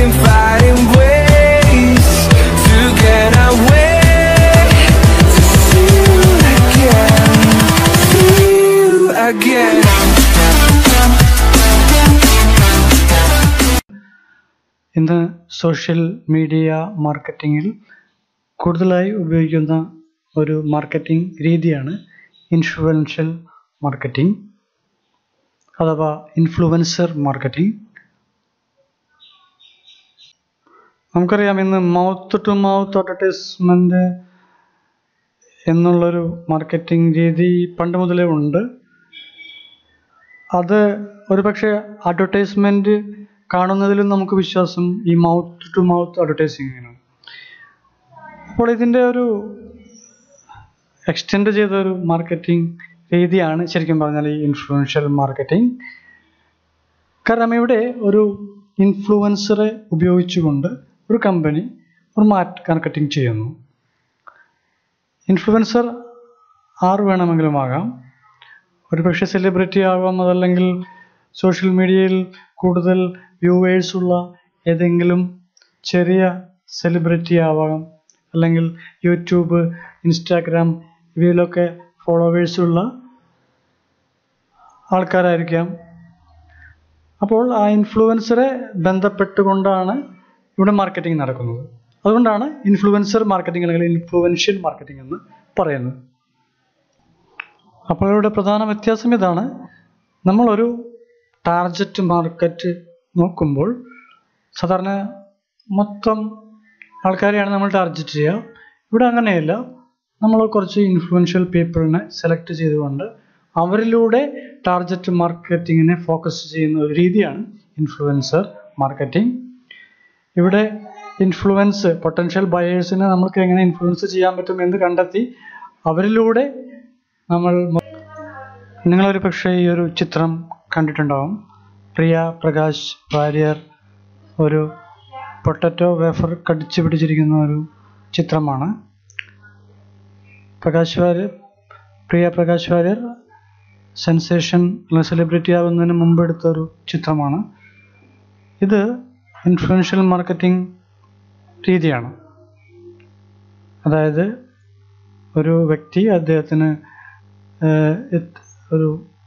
been fighting ways to get away to feel again, feel again. ഇന്ന് social media മാർക്കറ്റിങ്ങിൽ കൂടുതലായി ഉപയോഗിക്കുന്ന ഒരു മാർക്കറ്റിംഗ് രീതിയാണ് ഇൻഫ്ലുവൻഷ്യൽ മാർക്കറ്റിംഗ് അഥവാ ഇൻഫ്ലുവൻസർ മാർക്കറ്റിംഗ് നമുക്കറിയാം ഇന്ന് മൗത്ത് ടു മൗത്ത് അഡ്വർടൈസ്മെൻ്റ് എന്നുള്ളൊരു മാർക്കറ്റിംഗ് രീതി പണ്ട് മുതലേ ഉണ്ട് അത് ഒരുപക്ഷെ അഡ്വർടൈസ്മെൻറ്റ് കാണുന്നതിലും നമുക്ക് വിശ്വാസം ഈ മൗത്ത് ടു മൗത്ത് അഡ്വർടൈസിങ്ങിനാണ് അപ്പോൾ ഇതിൻ്റെ ഒരു എക്സ്റ്റെൻഡ് ചെയ്ത ഒരു മാർക്കറ്റിംഗ് രീതിയാണ് ശരിക്കും പറഞ്ഞാൽ ഈ ഇൻഫ്ലുവൻഷ്യൽ മാർക്കറ്റിംഗ് കാരണം ഇവിടെ ഒരു ഇൻഫ്ലുവൻസറെ ഉപയോഗിച്ചുകൊണ്ട് ഒരു കമ്പനി ഒരു മാർക്കറ്റിംഗ് ചെയ്യുന്നു ഇൻഫ്ലുവൻസർ ആറ് വേണമെങ്കിലും ആകാം ഒരുപക്ഷെ സെലിബ്രിറ്റി ആവാം അതല്ലെങ്കിൽ സോഷ്യൽ മീഡിയയിൽ കൂടുതൽ വ്യൂവേഴ്സ് ഉള്ള ഏതെങ്കിലും ചെറിയ സെലിബ്രിറ്റി ആവാം അല്ലെങ്കിൽ യൂട്യൂബ് ഇൻസ്റ്റാഗ്രാം ഇവയിലൊക്കെ ഫോളോവേഴ്സ് ഉള്ള ആൾക്കാരായിരിക്കാം അപ്പോൾ ആ ഇൻഫ്ലുവൻസറെ ബന്ധപ്പെട്ടുകൊണ്ടാണ് ഇവിടെ മാർക്കറ്റിംഗ് നടക്കുന്നത് അതുകൊണ്ടാണ് ഇൻഫ്ലുവൻസർ മാർക്കറ്റിംഗ് അല്ലെങ്കിൽ ഇൻഫ്ലുവൻഷ്യൽ മാർക്കറ്റിംഗ് എന്ന് പറയുന്നത് അപ്പോൾ ഇവിടെ പ്രധാന വ്യത്യാസം ഇതാണ് നമ്മളൊരു ടാർജറ്റ് മാർക്കറ്റ് നോക്കുമ്പോൾ സാധാരണ മൊത്തം ആൾക്കാരെയാണ് നമ്മൾ ടാർഗറ്റ് ചെയ്യുക ഇവിടെ അങ്ങനെയല്ല നമ്മൾ കുറച്ച് ഇൻഫ്ലുവൻഷ്യൽ പീപ്പിളിനെ സെലക്ട് ചെയ്തുകൊണ്ട് അവരിലൂടെ ടാർഗറ്റ് മാർക്കറ്റിങ്ങിനെ ഫോക്കസ് ചെയ്യുന്ന ഒരു രീതിയാണ് ഇൻഫ്ലുവൻസർ മാർക്കറ്റിംഗ് ഇവിടെ ഇൻഫ്ലുവൻസ് പൊട്ടൻഷ്യൽ ബയേഴ്സിനെ നമുക്ക് എങ്ങനെ ഇൻഫ്ലുവൻസ് ചെയ്യാൻ പറ്റും എന്ന് കണ്ടെത്തി അവരിലൂടെ നമ്മൾ നിങ്ങളൊരു പക്ഷേ ഈ ഒരു ചിത്രം കണ്ടിട്ടുണ്ടാവും പ്രിയ പ്രകാശ് വാര്യർ ഒരു പൊട്ടറ്റോ വേഫർ കടിച്ചു പിടിച്ചിരിക്കുന്ന ഒരു ചിത്രമാണ് പ്രകാശ് വാര്യർ പ്രിയ പ്രകാശ് വാര്യർ സെൻസേഷൻ അല്ലെങ്കിൽ സെലിബ്രിറ്റി ആവുന്നതിന് മുമ്പ് എടുത്ത ഒരു ചിത്രമാണ് ഇത് ഇൻഫ്ലുവൻഷ്യൽ മാർക്കറ്റിംഗ് രീതിയാണ് അതായത് ഒരു വ്യക്തി അദ്ദേഹത്തിന് ഏഹ്, ഇത് ഒരു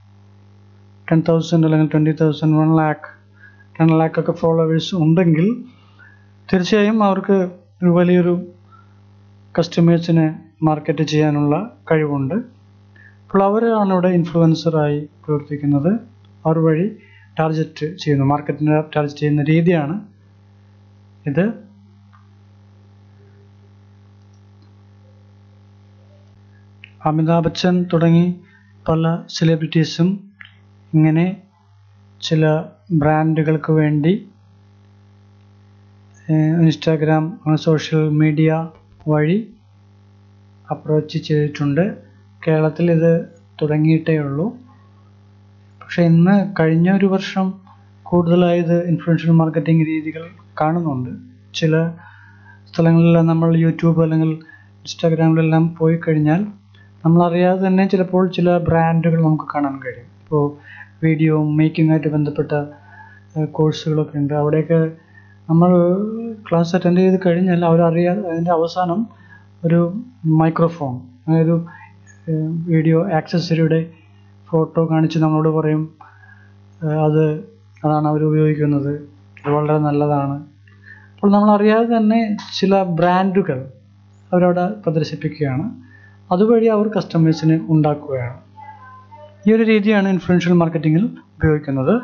ടെൻ തൗസൻഡ് അല്ലെങ്കിൽ twenty thousand one lakh ten lakh ഒക്കെ ഫോളോവേഴ്സ് ഉണ്ടെങ്കിൽ തീർച്ചയായും അവർക്ക് ഒരു വലിയൊരു കസ്റ്റമേഴ്സിനെ മാർക്കറ്റ് ചെയ്യാനുള്ള കഴിവുണ്ട് അപ്പോൾ അവരാണ് ഇവിടെ ഇൻഫ്ലുവൻസറായി പ്രവർത്തിക്കുന്നത് അവർ വഴി ടാർഗറ്റ് ചെയ്യുന്നു മാർക്കറ്റിനെ ടാർഗറ്റ് ചെയ്യുന്ന രീതിയാണ് ഇത് അമിതാഭ് ബച്ചൻ തുടങ്ങി പല സെലിബ്രിറ്റീസും ഇങ്ങനെ ചില ബ്രാൻഡുകൾക്ക് വേണ്ടി ഇൻസ്റ്റാഗ്രാം സോഷ്യൽ മീഡിയ വഴി അപ്രോച്ച് ചെയ്തിട്ടുണ്ട് കേരളത്തിൽ ഇത് തുടങ്ങിയിട്ടേ ഉള്ളൂ പക്ഷെ ഇന്ന് കഴിഞ്ഞ ഒരു വർഷം കൂടുതലായി ഇത് ഇൻഫ്ലുവൻഷ്യൽ മാർക്കറ്റിംഗ് രീതികൾ കാണുന്നുണ്ട് ചില സ്ഥലങ്ങളിലെല്ലാം നമ്മൾ യൂട്യൂബ് അല്ലെങ്കിൽ ഇൻസ്റ്റാഗ്രാമിലെല്ലാം പോയി കഴിഞ്ഞാൽ നമ്മളറിയാതെ തന്നെ ചിലപ്പോൾ ചില ബ്രാൻഡുകൾ നമുക്ക് കാണാൻ കഴിയും ഇപ്പോൾ വീഡിയോ മേക്കിംഗായിട്ട് ബന്ധപ്പെട്ട കോഴ്സുകളൊക്കെ ഉണ്ട് അവിടെയൊക്കെ നമ്മൾ ക്ലാസ് അറ്റൻഡ് ചെയ്ത് കഴിഞ്ഞാൽ അവരറിയാതെ അതിൻ്റെ അവസാനം ഒരു മൈക്രോഫോൺ അതായത് വീഡിയോ ആക്സസറിയുടെ ഫോട്ടോ കാണിച്ച് നമ്മളോട് പറയും ഏഹ് അത് അതാണ് അവർ ഉപയോഗിക്കുന്നത് അത് വളരെ നല്ലതാണ് അപ്പോൾ നമ്മൾ അറിയാതെ തന്നെ ചില ബ്രാൻഡുകൾ അവരവിടെ പ്രദർശിപ്പിക്കുകയാണ് അതുവഴി അവർ കസ്റ്റമേഴ്സിനെ ഉണ്ടാക്കുകയാണ് ഈ ഒരു രീതിയാണ് ഇൻഫ്ലുവൻഷ്യൽ മാർക്കറ്റിങ്ങിൽ ഉപയോഗിക്കുന്നത്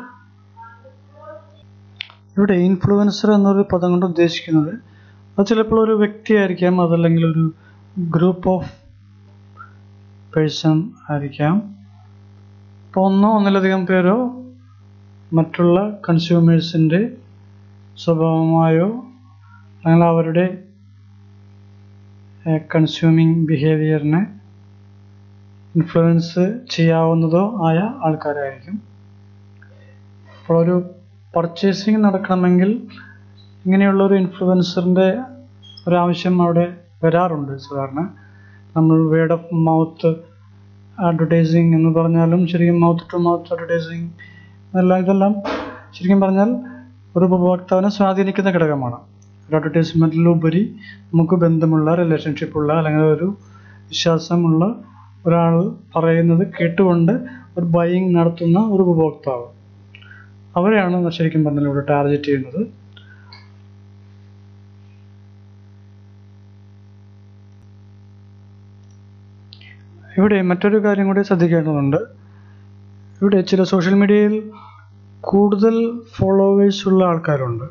ഇവിടെ ഇൻഫ്ലുവൻസർ എന്നൊരു പദം കൊണ്ട് ഉദ്ദേശിക്കുന്നത് അത് ചിലപ്പോൾ ഒരു വ്യക്തിയായിരിക്കാം അതല്ലെങ്കിൽ ഒരു ഗ്രൂപ്പ് ഓഫ് പേഴ്സൺ ആയിരിക്കാം അപ്പോൾ ഒന്നോ ഒന്നിലധികം പേരോ മറ്റുള്ള കൺസ്യൂമേഴ്സിൻ്റെ സ്വഭാവമായോ അല്ലെങ്കിൽ അവരുടെ കൺസ്യൂമിങ് ബിഹേവിയറിനെ ഇൻഫ്ലുവൻസ് ചെയ്യാവുന്നതോ ആയ ആൾക്കാരായിരിക്കും അപ്പോൾ ഒരു പർച്ചേസിങ് നടക്കണമെങ്കിൽ ഇങ്ങനെയുള്ള ഒരു ഇൻഫ്ലുവൻസറിൻ്റെ ഒരാവശ്യം അവിടെ വരാറുണ്ട് സാധാരണ നമ്മൾ വേർഡ് ഓഫ് മൗത്ത് അഡ്വർടൈസിങ് എന്ന് പറഞ്ഞാലും ശരിക്കും മൗത്ത് ടു മൗത്ത് അഡ്വർടൈസിങ് എല്ലാം ഇതെല്ലാം ശരിക്കും പറഞ്ഞാൽ ഒരു ഉപഭോക്താവിനെ സ്വാധീനിക്കുന്ന ഘടകമാണ് ഒരു അഡ്വർടൈസ്മെൻറ്റിലുപരി നമുക്ക് ബന്ധമുള്ള റിലേഷൻഷിപ്പുള്ള അല്ലെങ്കിൽ ഒരു വിശ്വാസമുള്ള ഒരാൾ പറയുന്നത് കേട്ടുകൊണ്ട് ഒരു ബൈയിങ് നടത്തുന്ന ഒരു ഉപഭോക്താവ് അവരെയാണ് ശരിക്കും പറഞ്ഞാൽ ഇവിടെ ടാർഗറ്റ് ചെയ്യുന്നത് ഇവിടെ മറ്റൊരു കാര്യം കൂടി ശ്രദ്ധിക്കേണ്ടതുണ്ട് ഇവിടെ ചില സോഷ്യൽ മീഡിയയിൽ കൂടുതൽ ഫോളോവേഴ്സ് ഉള്ള ആൾക്കാരുണ്ട്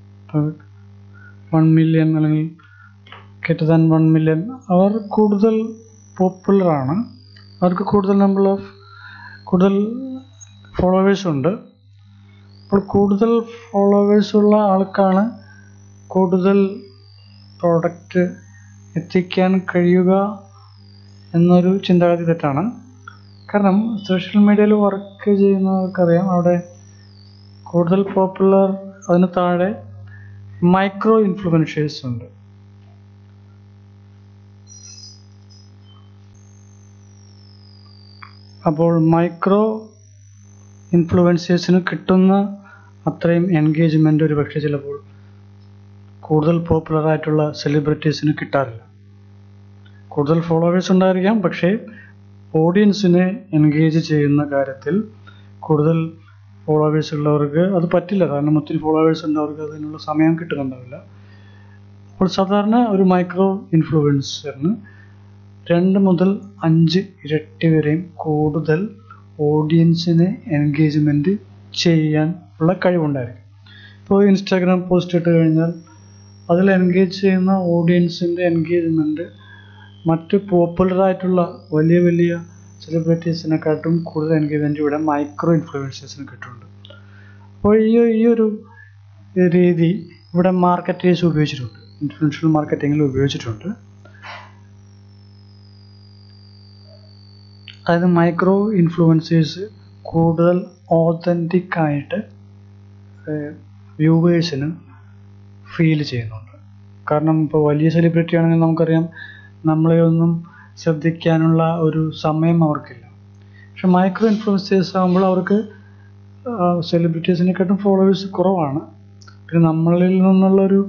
വൺ മില്യൺ അല്ലെങ്കിൽ ഗ്രേറ്റർ ദാൻ വൺ മില്യൺ അവർ കൂടുതൽ പോപ്പുലറാണ് അവർക്ക് കൂടുതൽ നമ്പർ ഓഫ് കൂടുതൽ ഫോളോവേഴ്സ് ഉണ്ട് അപ്പോൾ കൂടുതൽ ഫോളോവേഴ്സ് ഉള്ള ആൾക്കാണ് കൂടുതൽ പ്രോഡക്റ്റ് എത്തിക്കാൻ കഴിയുക എന്നൊരു ചിന്താഗതി തെറ്റാണ് കാരണം സോഷ്യൽ മീഡിയയിൽ വർക്ക് ചെയ്യുന്നവർക്കറിയാം അവിടെ കൂടുതൽ പോപ്പുലർ അതിന് താഴെ മൈക്രോ ഇൻഫ്ലുവൻഷേഴ്സ് ഉണ്ട് അപ്പോൾ മൈക്രോ ഇൻഫ്ലുവൻസേഴ്സിന് കിട്ടുന്ന അത്രയും എൻഗേജ്മെൻ്റ് ഒരു പക്ഷേ ചിലപ്പോൾ കൂടുതൽ പോപ്പുലർ ആയിട്ടുള്ള സെലിബ്രിറ്റീസിന് കിട്ടാറില്ല കൂടുതൽ ഫോളോവേഴ്സ് ഉണ്ടായിരിക്കാം പക്ഷേ ഓഡിയൻസിനെ എൻഗേജ് ചെയ്യുന്ന കാര്യത്തിൽ കൂടുതൽ ഫോളോവേഴ്സ് ഉള്ളവർക്ക് അത് പറ്റില്ല കാരണം ഒത്തിരി ഫോളോവേഴ്സ് ഉള്ളവർക്ക് അതിനുള്ള സമയം കിട്ടുന്നുണ്ടാവില്ല അപ്പോൾ സാധാരണ ഒരു മൈക്രോ ഇൻഫ്ലുവൻസറിന് രണ്ട് മുതൽ അഞ്ച് ഇരട്ടി വരെയും കൂടുതൽ ഓഡിയൻസിനെ എൻഗേജ്മെൻറ്റ് ചെയ്യാൻ ഉള്ള കഴിവുണ്ടായിരിക്കും ഇപ്പോൾ ഇൻസ്റ്റാഗ്രാം പോസ്റ്റ് ഇട്ട് കഴിഞ്ഞാൽ അതിൽ എൻഗേജ് ചെയ്യുന്ന ഓഡിയൻസിൻ്റെ എൻഗേജ്മെൻറ്റ് മറ്റ് പോപ്പുലർ ആയിട്ടുള്ള വലിയ വലിയ സെലിബ്രിറ്റീസിനെക്കാട്ടും കൂടുതൽ എൻഗേജ്മെൻറ്റ് ഇവിടെ മൈക്രോ ഇൻഫ്ലുവൻസേഴ്സിന് കിട്ടുന്നുണ്ട് അപ്പോൾ ഈ ഈ ഒരു രീതി ഇവിടെ മാർക്കറ്റേഴ്സ് ഉപയോഗിച്ചിട്ടുണ്ട് ഇൻഫ്ലുവൻഷ്യൽ മാർക്കറ്റിങ്ങിൽ ഉപയോഗിച്ചിട്ടുണ്ട് അതായത് മൈക്രോ ഇൻഫ്ലുവൻസേഴ്സ് കൂടുതൽ ഓതൻറ്റിക് ആയിട്ട് വ്യൂവേഴ്സിന് ഫീൽ ചെയ്യുന്നുണ്ട് കാരണം ഇപ്പോൾ വലിയ സെലിബ്രിറ്റി ആണെങ്കിൽ നമുക്കറിയാം നമ്മളെ ഒന്നും ശ്രദ്ധിക്കാനുള്ള ഒരു സമയം അവർക്കില്ല പക്ഷെ മൈക്രോ ഇൻഫ്ലുവൻസേഴ്സ് ആകുമ്പോൾ അവർക്ക് സെലിബ്രിറ്റീസിനെക്കാട്ടും ഫോളോവേഴ്സ് കുറവാണ് പിന്നെ നമ്മളിൽ നിന്നുള്ളൊരു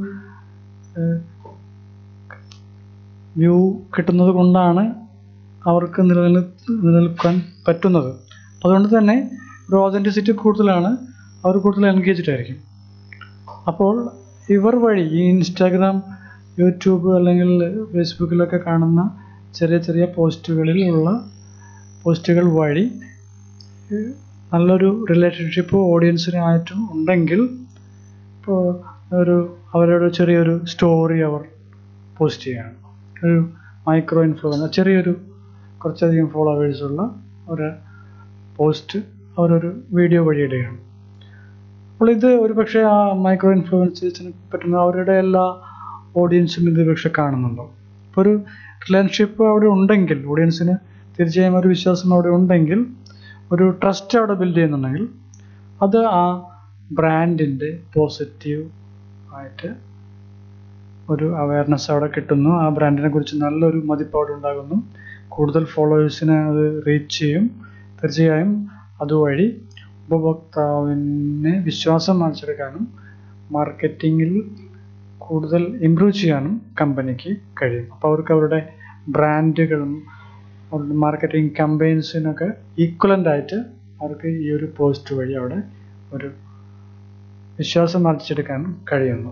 വ്യൂ കിട്ടുന്നത് കൊണ്ടാണ് അവർക്ക് നിലനിൽ നിലനിൽക്കാൻ പറ്റുന്നത് അതുകൊണ്ട് തന്നെ ഒരു ഓതൻറ്റിസിറ്റി കൂടുതലാണ് അവർ കൂടുതൽ എൻഗേജ്ഡ് ആയിരിക്കും അപ്പോൾ ഇവർ വഴി ഈ ഇൻസ്റ്റാഗ്രാം യൂട്യൂബ് അല്ലെങ്കിൽ ഫേസ്ബുക്കിലൊക്കെ കാണുന്ന ചെറിയ ചെറിയ പോസ്റ്റുകളിൽ ഉള്ള പോസ്റ്റുകൾ വഴി നല്ലൊരു റിലേഷൻഷിപ്പ് ഓഡിയൻസിനായിട്ടും ഉണ്ടെങ്കിൽ ഇപ്പോൾ ഒരു അവരുടെ ചെറിയൊരു സ്റ്റോറി അവർ പോസ്റ്റ് ചെയ്യാണ് ഒരു മൈക്രോ ഇൻഫ്ലുവൻസർ ചെറിയൊരു കുറച്ചധികം ഫോളോവേഴ്സ് ഉള്ള ഒരു പോസ്റ്റ് അവരൊരു വീഡിയോ വഴി ഇടുകയാണ് അപ്പോൾ ഇത് ഒരു പക്ഷേ ആ മൈക്രോ ഇൻഫ്ലുവൻസേഴ്സിന് പറ്റുന്ന അവരുടെ എല്ലാ ഓഡിയൻസും ഇത് പക്ഷെ കാണുന്നുണ്ടോ ഇപ്പോൾ ഒരു റിലേഷൻഷിപ്പ് അവിടെ ഉണ്ടെങ്കിൽ ഓഡിയൻസിന് തീർച്ചയായും ഒരു വിശ്വാസം അവിടെ ഉണ്ടെങ്കിൽ ഒരു ട്രസ്റ്റ് അവിടെ ബിൽഡ് ചെയ്യുന്നുണ്ടെങ്കിൽ അത് ആ ബ്രാൻഡിൻ്റെ പോസിറ്റീവ് ആയിട്ട് ഒരു അവയർനെസ് അവിടെ കിട്ടുന്നു ആ ബ്രാൻഡിനെ കുറിച്ച് നല്ലൊരു മതിപ്പ് അവിടെ ഉണ്ടാകുന്നു കൂടുതൽ ഫോളോവേഴ്സിനെ അത് റീച്ച് ചെയ്യും തീർച്ചയായും അതുവഴി ഉപഭോക്താവിനെ വിശ്വാസം വാങ്ങിച്ചെടുക്കാനും മാർക്കറ്റിങ്ങിൽ കൂടുതൽ ഇമ്പ്രൂവ് ചെയ്യാനും കമ്പനിക്ക് കഴിയും അപ്പോൾ അവർക്ക് അവരുടെ ബ്രാൻഡുകളും അവരുടെ മാർക്കറ്റിംഗ് കമ്പയിൻസിനൊക്കെ ഈക്വലൻ്റ് ആയിട്ട് അവർക്ക് ഈ ഒരു പോസ്റ്റ് വഴി അവിടെ ഒരു വിശ്വാസം ആർജിച്ചെടുക്കാൻ കഴിയുന്നു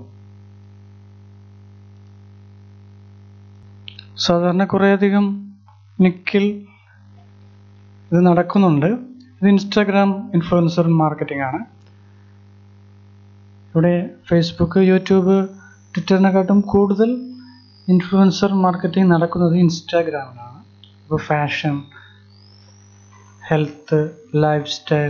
സാധാരണ കുറേയധികം നിക്കിൽ ഇത് നടക്കുന്നുണ്ട് ഇത് ഇൻസ്റ്റാഗ്രാം ഇൻഫ്ലുവൻസർ മാർക്കറ്റിംഗ് ആണ് ഇവിടെ ഫേസ്ബുക്ക് യൂട്യൂബ് ട്വിറ്ററിനെക്കാട്ടും കൂടുതൽ ഇൻഫ്ലുവൻസർ മാർക്കറ്റിംഗ് നടക്കുന്നത് ഇൻസ്റ്റാഗ്രാമിലാണ് ഇപ്പോൾ ഫാഷൻ ഹെൽത്ത് ലൈഫ് സ്റ്റൈൽ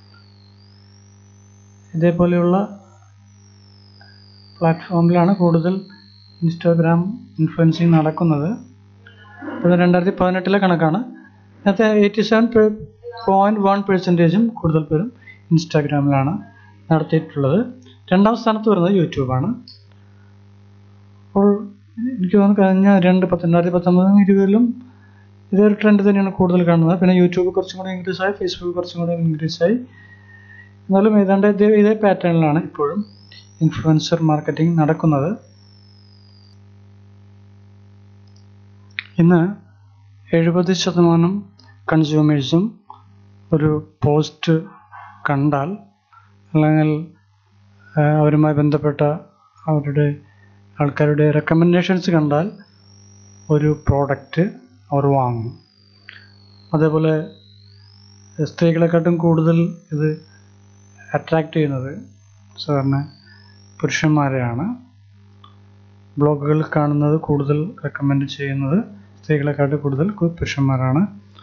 ഇതേപോലെയുള്ള പ്ലാറ്റ്ഫോമിലാണ് കൂടുതൽ ഇൻസ്റ്റാഗ്രാം ഇൻഫ്ലുവൻസിങ് നടക്കുന്നത് ഇത് രണ്ടായിരത്തി പതിനെട്ടിലെ കണക്കാണ് അതിനകത്ത് എയ്റ്റി സെവൻ പോയിൻറ്റ് വൺ പെർസെൻറ്റേജും കൂടുതൽ പേരും ഇൻസ്റ്റാഗ്രാമിലാണ് നടത്തിയിട്ടുള്ളത് രണ്ടാം സ്ഥാനത്ത് വരുന്നത് യൂട്യൂബാണ് അപ്പോൾ എനിക്ക് തോന്നുന്നു കഴിഞ്ഞ രണ്ട് പത്ത് രണ്ടായിരത്തി പത്തൊമ്പതും ഇരുപതിലും ഇതേ ഒരു ട്രെൻഡ് തന്നെയാണ് കൂടുതൽ കാണുന്നത് പിന്നെ യൂട്യൂബ് കുറച്ചും കൂടി ഇൻക്രീസ് ആയി ഫേസ്ബുക്ക് കുറച്ചും കൂടി ഇൻക്രീസ് ആയി എന്നാലും ഏതാണ്ട് ഇതേ ഇതേ പാറ്റേണിലാണ് ഇപ്പോഴും ഇൻഫ്ലുവൻസർ മാർക്കറ്റിംഗ് നടക്കുന്നത് ഇന്ന് എഴുപത് ശതമാനം കൺസ്യൂമേഴ്സും ഒരു പോസ്റ്റ് കണ്ടാൽ അല്ലെങ്കിൽ ആ, അവരുമായി ബന്ധപ്പെട്ട അവരുടെ ആൾക്കാരുടെ റെക്കമെൻഡേഷൻസ് കണ്ടാൽ ഒരു പ്രോഡക്റ്റ് അവർ വാങ്ങും അതേപോലെ സ്ത്രീകളെക്കാട്ടും കൂടുതൽ ഇത് അട്രാക്റ്റ് ചെയ്യുന്നത് സാധാരണ പുരുഷന്മാരെയാണ് ബ്ലോഗുകൾ കാണുന്നത് കൂടുതൽ റെക്കമെൻഡ് ചെയ്യുന്നത് സ്ത്രീകളെക്കാട്ടും കൂടുതൽ കു- പുരുഷന്മാരാണ്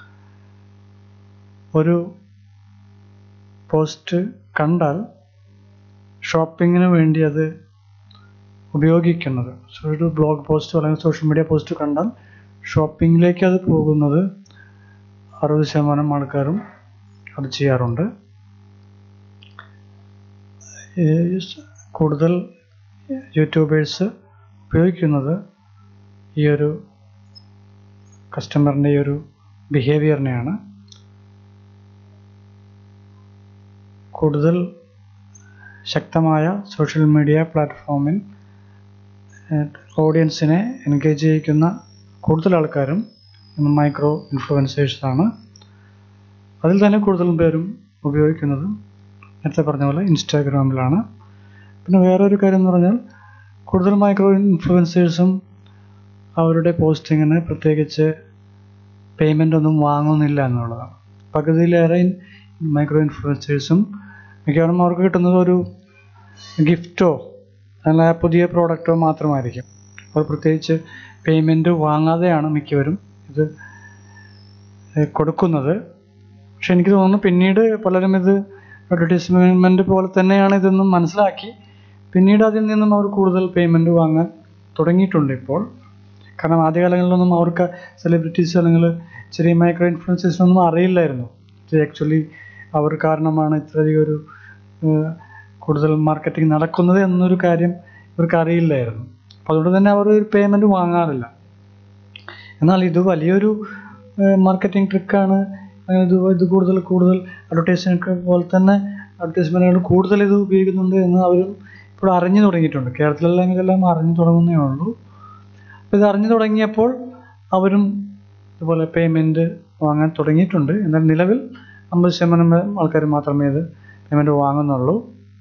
ഒരു പോസ്റ്റ് കണ്ടാൽ ഷോപ്പിങ്ങിന് വേണ്ടി അത് ഉപയോഗിക്കുന്നത് സോ ഒരു ബ്ലോഗ് പോസ്റ്റോ അല്ലെങ്കിൽ സോഷ്യൽ മീഡിയ പോസ്റ്റ് കണ്ടാൽ ഷോപ്പിങ്ങിലേക്ക് അത് പോകുന്നത് അറുപത് ശതമാനം ആൾക്കാരും അത് ചെയ്യാറുണ്ട് ഈ സ് കൂടുതൽ യൂട്യൂബേഴ്സ് ഉപയോഗിക്കുന്നത് ഈ ഒരു കസ്റ്റമറിൻ്റെ ഈ ഒരു ബിഹേവിയറിനെയാണ് കൂടുതൽ ശക്തമായ സോഷ്യൽ മീഡിയ പ്ലാറ്റ്ഫോമിൽ ഓഡിയൻസിനെ എൻഗേജ് ചെയ്യിക്കുന്ന കൂടുതൽ ആൾക്കാരും ഇന്ന് മൈക്രോ ഇൻഫ്ലുവൻസേഴ്സാണ് അതിൽ തന്നെ കൂടുതൽ പേരും ഉപയോഗിക്കുന്നത് നേരത്തെ പറഞ്ഞ പോലെ ഇൻസ്റ്റാഗ്രാമിലാണ് പിന്നെ വേറൊരു കാര്യം എന്ന് പറഞ്ഞാൽ കൂടുതൽ മൈക്രോ ഇൻഫ്ലുവൻസേഴ്സും അവരുടെ പോസ്റ്റിങ്ങിന് പ്രത്യേകിച്ച് പേയ്മെൻ്റ് ഒന്നും വാങ്ങുന്നില്ല എന്നുള്ളതാണ് പകുതിയിലേറെ മൈക്രോ ഇൻഫ്ലുവൻസേഴ്സും മിക്കവാറും അവർക്ക് കിട്ടുന്നത് ഒരു ഗിഫ്റ്റോ അല്ലെങ്കിൽ ആ പുതിയ പ്രോഡക്റ്റോ മാത്രമായിരിക്കും അവർ പ്രത്യേകിച്ച് പേയ്മെൻറ്റ് വാങ്ങാതെയാണ് മിക്കവരും ഇത് ഏഹ് കൊടുക്കുന്നത് പക്ഷെ എനിക്ക് തോന്നുന്നു പിന്നീട് പലരും ഇത് അഡ്വർടൈസ്മെൻറ്റ് പോലെ തന്നെയാണ് ഇതെന്നും മനസ്സിലാക്കി പിന്നീട് അതിൽ നിന്നും അവർ കൂടുതൽ പേയ്മെൻറ്റ് വാങ്ങാൻ തുടങ്ങിയിട്ടുണ്ട് ഇപ്പോൾ കാരണം ആദ്യകാലങ്ങളിലൊന്നും അവർക്ക് സെലിബ്രിറ്റീസ് അല്ലെങ്കിൽ ചെറിയ മൈക്രോ ഇൻഫ്ലുവൻസേഴ്സിനൊന്നും അറിയില്ലായിരുന്നു ഇത് ആക്ച്വലി അവർ കാരണമാണ് ഇത്രയധികം ഒരു ഏഹ്, കൂടുതൽ മാർക്കറ്റിംഗ് നടക്കുന്നത് എന്നൊരു കാര്യം ഇവർക്ക് അറിയില്ലായിരുന്നു അപ്പോൾ അതുകൊണ്ട് തന്നെ അവർ ഒരു പേയ്മെൻറ്റ് വാങ്ങാറില്ല എന്നാൽ ഇത് വലിയൊരു മാർക്കറ്റിംഗ് ട്രിക്കാണ് ഇത് ഇത് കൂടുതൽ കൂടുതൽ അഡ്വർടൈസ്മെൻറ്റ് പോലെ തന്നെ അഡ്വർടൈസ്മെൻറ്റുകൾ കൂടുതൽ ഇത് ഉപയോഗിക്കുന്നുണ്ട് എന്ന് അവരും ഇപ്പോൾ അറിഞ്ഞു തുടങ്ങിയിട്ടുണ്ട് കേരളത്തിലെല്ലാം ഇതെല്ലാം അറിഞ്ഞു തുടങ്ങുന്നേ ഉള്ളൂ അപ്പോൾ ഇത് അറിഞ്ഞു തുടങ്ങിയപ്പോൾ അവരും ഇതുപോലെ പേയ്മെൻറ്റ് വാങ്ങാൻ തുടങ്ങിയിട്ടുണ്ട് എന്നാൽ നിലവിൽ അമ്പത് ശതമാനം ആൾക്കാർ മാത്രമേ ഇത് പേയ്മെൻറ്റ് വാങ്ങുന്നുള്ളൂ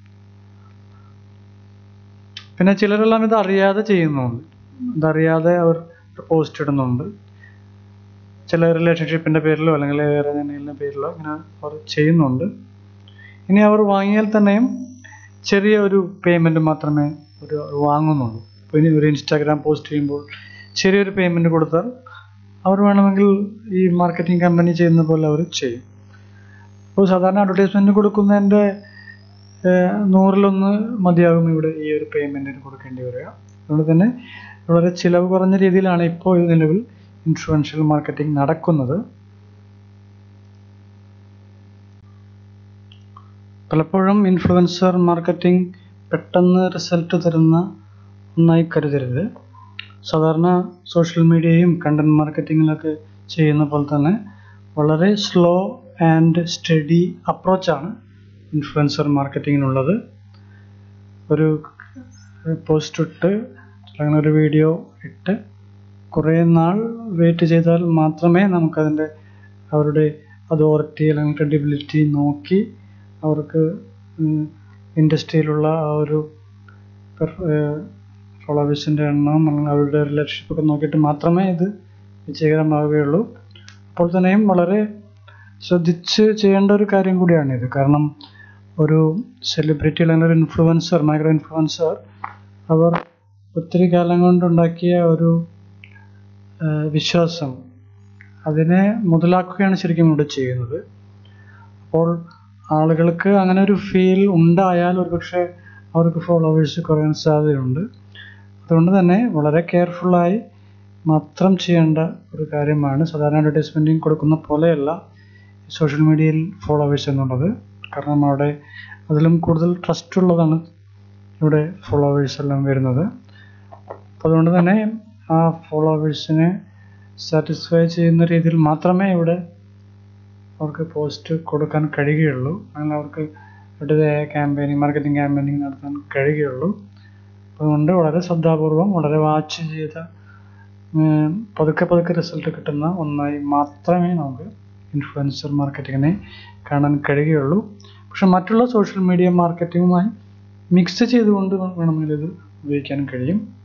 പിന്നെ ചിലരെല്ലാം ഇത് അറിയാതെ ചെയ്യുന്നുണ്ട് ഇതറിയാതെ അവർ പോസ്റ്റ് ഇടുന്നുണ്ട് ചില റിലേഷൻഷിപ്പിൻ്റെ പേരിലോ അല്ലെങ്കിൽ വേറെ എന്തെങ്കിലും പേരിലോ ഇങ്ങനെ അവർ ചെയ്യുന്നുണ്ട് ഇനി അവർ വാങ്ങിയാൽ തന്നെയും ചെറിയ ഒരു പേയ്മെൻറ്റ് മാത്രമേ ഒരു വാങ്ങുന്നുള്ളൂ ഇപ്പോൾ ഇനി ഒരു ഇൻസ്റ്റാഗ്രാം പോസ്റ്റ് ചെയ്യുമ്പോൾ ചെറിയൊരു പേയ്മെൻറ്റ് കൊടുത്താൽ അവർ വേണമെങ്കിൽ ഈ മാർക്കറ്റിംഗ് കമ്പനി ചെയ്യുന്ന പോലെ അവർ ചെയ്യും അപ്പോൾ സാധാരണ അഡ്വർടൈസ്മെൻറ്റ് കൊടുക്കുന്നതിൻ്റെ ഏഹ്, നൂറിലൊന്ന് മതിയാകും ഇവിടെ ഈ ഒരു പേയ്മെൻറ്റിന് കൊടുക്കേണ്ടി വരിക അതുകൊണ്ട് തന്നെ വളരെ ചിലവ് കുറഞ്ഞ രീതിയിലാണ് ഇപ്പോൾ ഇത് നിലവിൽ ഇൻഫ്ലുവൻഷ്യൽ മാർക്കറ്റിംഗ് നടക്കുന്നത് പലപ്പോഴും ഇൻഫ്ലുവൻസർ മാർക്കറ്റിംഗ് പെട്ടെന്ന് റിസൾട്ട് തരുന്ന ഒന്നായി കരുതരുത് സാധാരണ സോഷ്യൽ മീഡിയയും കണ്ടന്റ് മാർക്കറ്റിങ്ങിലൊക്കെ ചെയ്യുന്ന പോലെ തന്നെ വളരെ സ്ലോ ആൻഡ് സ്റ്റഡി അപ്രോച്ചാണ് ഇൻഫ്ലുവൻസർ മാർക്കറ്റിങ്ങിനുള്ളത് ഒരു പോസ്റ്റ് ഇട്ട് അല്ലെങ്കിൽ ഒരു വീഡിയോ ഇട്ട് കുറേ നാൾ വെയിറ്റ് ചെയ്താൽ മാത്രമേ നമുക്കതിൻ്റെ അവരുടെ അതോറിറ്റി അല്ലെങ്കിൽ ക്രെഡിബിലിറ്റി നോക്കി അവർക്ക് ഇൻഡസ്ട്രിയിലുള്ള ആ ഒരു ഫോളോവേഴ്സിൻ്റെ എണ്ണം അല്ലെങ്കിൽ അവരുടെ റിലേഷൻഷിപ്പ് ഒക്കെ നോക്കിയിട്ട് മാത്രമേ ഇത് വിജയകരമാവുകയുള്ളൂ അപ്പോൾ തന്നെയും വളരെ ശ്രദ്ധിച്ച് ചെയ്യേണ്ട ഒരു കാര്യം കൂടിയാണിത് കാരണം ഒരു സെലിബ്രിറ്റി അല്ലെങ്കിൽ ഒരു ഇൻഫ്ലുവൻസർ മൈക്രോ ഇൻഫ്ലുവൻസർ അവർ ഒത്തിരി കാലം കൊണ്ടുണ്ടാക്കിയ ഒരു ആ, വിശ്വാസം അതിനെ മുതലാക്കുകയാണ് ശരിക്കും ഇവിടെ ചെയ്യുന്നത് അപ്പോൾ ആളുകൾക്ക് അങ്ങനെ ഒരു ഫീൽ ഉണ്ടായാൽ ഒരുപക്ഷെ അവർക്ക് ഫോളോവേഴ്സ് കുറയാൻ സാധ്യതയുണ്ട് അതുകൊണ്ട് തന്നെ വളരെ കെയർഫുള്ളായി മാത്രം ചെയ്യേണ്ട ഒരു കാര്യമാണ് സാധാരണ അഡ്വർടൈസ്മെൻറ്റിങ് കൊടുക്കുന്ന പോലെയല്ല സോഷ്യൽ മീഡിയയിൽ ഫോളോവേഴ്സ് എന്നുള്ളത് കാരണം അവിടെ അതിലും കൂടുതൽ ട്രസ്റ്റ് ഉള്ളതാണ് ഇവിടെ ഫോളോവേഴ്സ് എല്ലാം വരുന്നത് അപ്പോൾ അതുകൊണ്ട് തന്നെ ആ ഫോളോവേഴ്സിനെ സാറ്റിസ്ഫൈ ചെയ്യുന്ന രീതിയിൽ മാത്രമേ ഇവിടെ അവർക്ക് പോസ്റ്റ് കൊടുക്കാൻ കഴിയുകയുള്ളൂ അല്ലെങ്കിൽ അവർക്ക് ഒരു ക്യാമ്പയിനിങ് മാർക്കറ്റിംഗ് ക്യാമ്പയിനിങ് നടത്താൻ കഴിയുകയുള്ളൂ അതുകൊണ്ട് വളരെ ശ്രദ്ധാപൂർവം വളരെ വാച്ച് ചെയ്ത ഉം, പതുക്കെ പതുക്കെ റിസൾട്ട് കിട്ടുന്ന ഒന്നായി മാത്രമേ നമുക്ക് ഇൻഫ്ലുവൻസർ മാർക്കറ്റിങ്ങിനെ കാണാൻ കഴിയുകയുള്ളൂ പക്ഷെ മറ്റുള്ള സോഷ്യൽ മീഡിയ മാർക്കറ്റിങ്ങുമായി മിക്സ് ചെയ്തുകൊണ്ട് വേണമെങ്കിൽ ഇത് ഉപയോഗിക്കാൻ കഴിയും